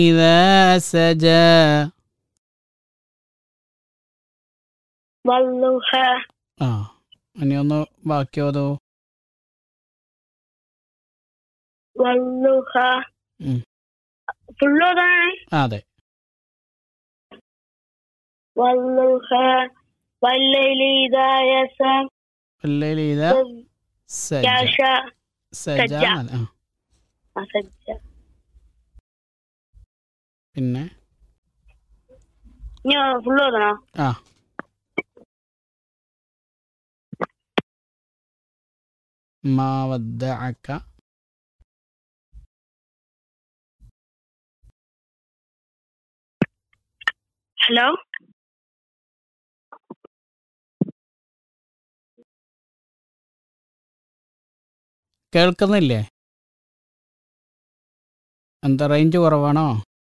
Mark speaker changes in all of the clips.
Speaker 1: إذا سجى
Speaker 2: والضحى
Speaker 1: ആ ഇനി ഒന്ന് ബാക്കി ഓതോ
Speaker 2: والضحى
Speaker 1: ഉം.
Speaker 2: ഫുള്ളോതാണ്
Speaker 1: ആ അതെ
Speaker 2: والضحى والليل إذا يسى
Speaker 1: الليل إذا سجى
Speaker 2: يشاء
Speaker 1: സജ
Speaker 2: സജ്ജ.
Speaker 1: ആ
Speaker 2: سجى
Speaker 1: പിന്നെ
Speaker 2: ഇനി ഫുള്ളോതാണോ
Speaker 1: ആ മാ വദ്ദഅക
Speaker 2: ഹലോ
Speaker 1: കേൾക്കുന്നില്ലേ എന്താ റേഞ്ച് കുറവാണോ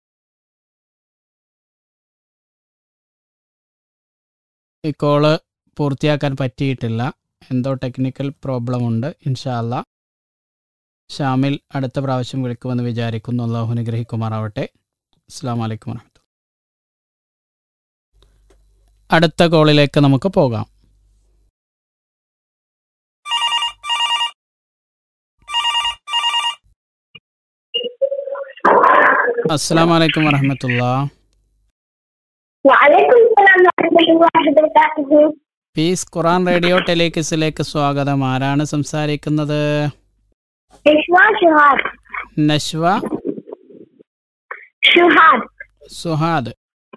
Speaker 1: ഈ കോള് പൂർത്തിയാക്കാൻ പറ്റിയിട്ടില്ല എന്തോ ടെക്നിക്കൽ പ്രോബ്ലം ഉണ്ട് ഇൻഷാല്ല ഷാമിൽ അടുത്ത പ്രാവശ്യം വിളിക്കുമെന്ന് വിചാരിക്കുന്നു അള്ളാഹു അനുഗ്രഹിക്കുമാറാവട്ടെ അസ്സാം വലൈക്കും വരഹമത്തുള്ള അടുത്ത കോളിലേക്ക് നമുക്ക് പോകാം അസ്സാം വലൈക്കും വരഹമത്തുള്ള
Speaker 2: وعليكم السلام ورحمة الله وبركاته
Speaker 1: പീസ് ഖുറാൻ റേഡിയോ ടെലികിസിലേക്ക് സ്വാഗതം ആരാണ് സംസാരിക്കുന്നത്
Speaker 2: إشواء شهاد
Speaker 1: നശ്വ
Speaker 2: شهاد
Speaker 1: സുഹാദ്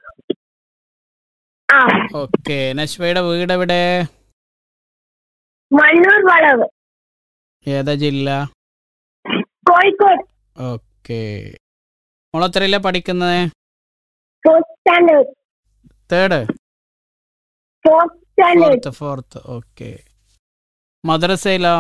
Speaker 2: آه
Speaker 1: ഓക്കെ നശ്വയുടെ വീട് എവിടെ
Speaker 2: മണ്ണൂർ വളവ്
Speaker 1: ഏതാ ജില്ല
Speaker 2: കോഴിക്കോട്
Speaker 1: ഓക്കെ മോളെത്രയില്ല പഠിക്കുന്നത്
Speaker 2: fourth standard
Speaker 1: third
Speaker 2: fourth standard
Speaker 1: fourth fourth okay മദ്രസയിലോ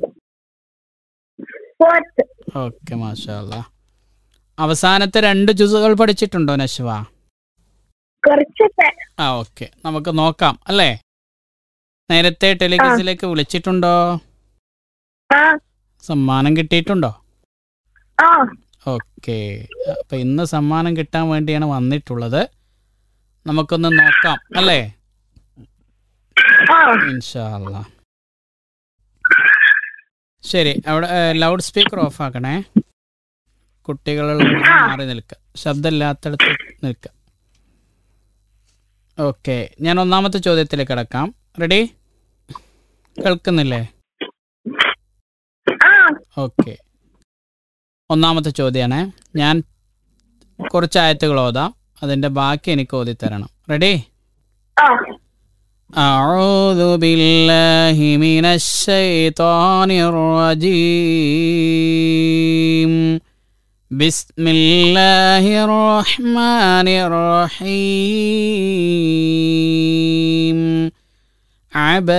Speaker 2: ഫോർത്ത്
Speaker 1: ഓക്കെ മാഷാല്ല അവസാനത്തെ രണ്ട് ജുസുകൾ പഠിച്ചിട്ടുണ്ടോ നശ്വ
Speaker 2: കുറച്ചൊക്കെ
Speaker 1: ആ ഓക്കെ നമുക്ക് നോക്കാം അല്ലേ നേരത്തെ ടെലിഗസിലേക്ക് വിളിച്ചിട്ടുണ്ടോ
Speaker 2: ആ
Speaker 1: സമ്മാനം കിട്ടിയിട്ടുണ്ടോ
Speaker 2: ആ
Speaker 1: ഓക്കെ അപ്പൊ ഇന്ന് സമ്മാനം കിട്ടാൻ വേണ്ടിയാണ് വന്നിട്ടുള്ളത് നമുക്കൊന്ന് നോക്കാം അല്ലേ
Speaker 2: ആ
Speaker 1: ഇൻഷാല്ല ശരി അവിടെ ലൗഡ് സ്പീക്കർ ഓഫ് ആക്കണേ കുട്ടികളുള്ള മാറി നിൽക്കുക ശബ്ദമില്ലാത്തടത്ത് നിൽക്കുക ഓക്കെ ഞാൻ ഒന്നാമത്തെ ചോദ്യത്തിലേക്ക് കിടക്കാം റെഡി കേൾക്കുന്നില്ലേ
Speaker 2: ആ
Speaker 1: ഓക്കെ ഒന്നാമത്തെ ചോദ്യമാണ് ഞാൻ കുറച്ച് ആയത്തുകൾ ഓതാം അതിൻ്റെ ബാക്കി എനിക്ക് ഓതി തരണം റെഡി
Speaker 2: ആ
Speaker 1: أعوذ بالله من الشيطان الرجيم بسم الله الرحمن الرحيم عبس